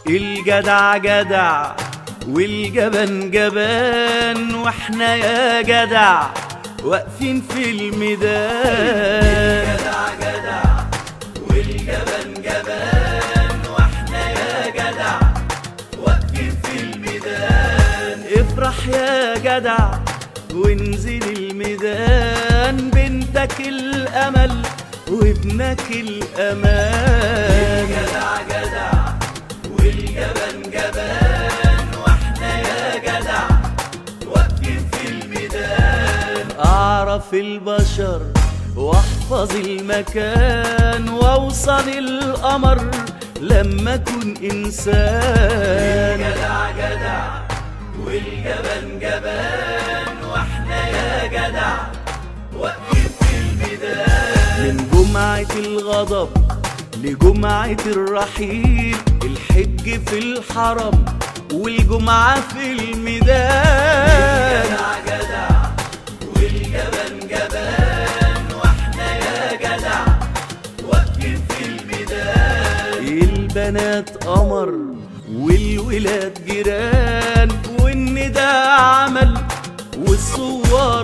الجدع جدع والجبن جبان واحنا يا جدع واقفين في الميدان جدع جدع والجبن جبان واحنا يا جدع واقفين في الميدان افرح يا جدع وانزل الميدان بنتك الامل وابنك الامان جدع جدع والجبن جبان واحنا يا جدع واقفين في الميدان اعرف البشر واحفظ المكان واوصل القمر لما اكون انسان جدع جدع والجبن جبان واحنا يا جدع واقفين في الميدان من جمعة الغضب لجمعة الرحيل الحج في الحرم والجمعة في الميدان جدع جدع والجبن جبان واحنا يا جدع واقفين في الميدان البنات قمر والولاد جيران والندى عمل والصور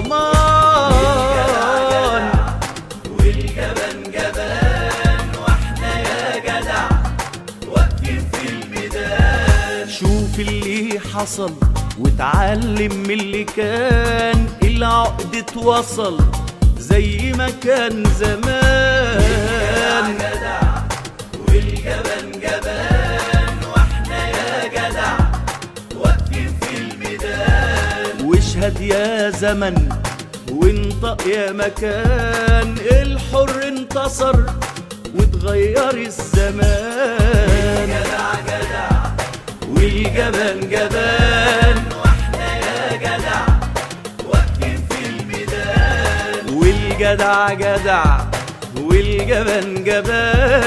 ضمان والجبن جبان واحنا يا جدع واقفين في الميدان شوف اللي حصل واتعلم من اللي كان العقد اتوصل زي ما كان زمان جدع والجبن جبان واحنا يا جدع واقفين في الميدان واشهد يا زمن وانطق يا مكان الحر انتصر وتغير الزمان جدع جدع والجبن جبان واحنا يا جدع واقفين في الميدان والجدع جدع والجبن جبان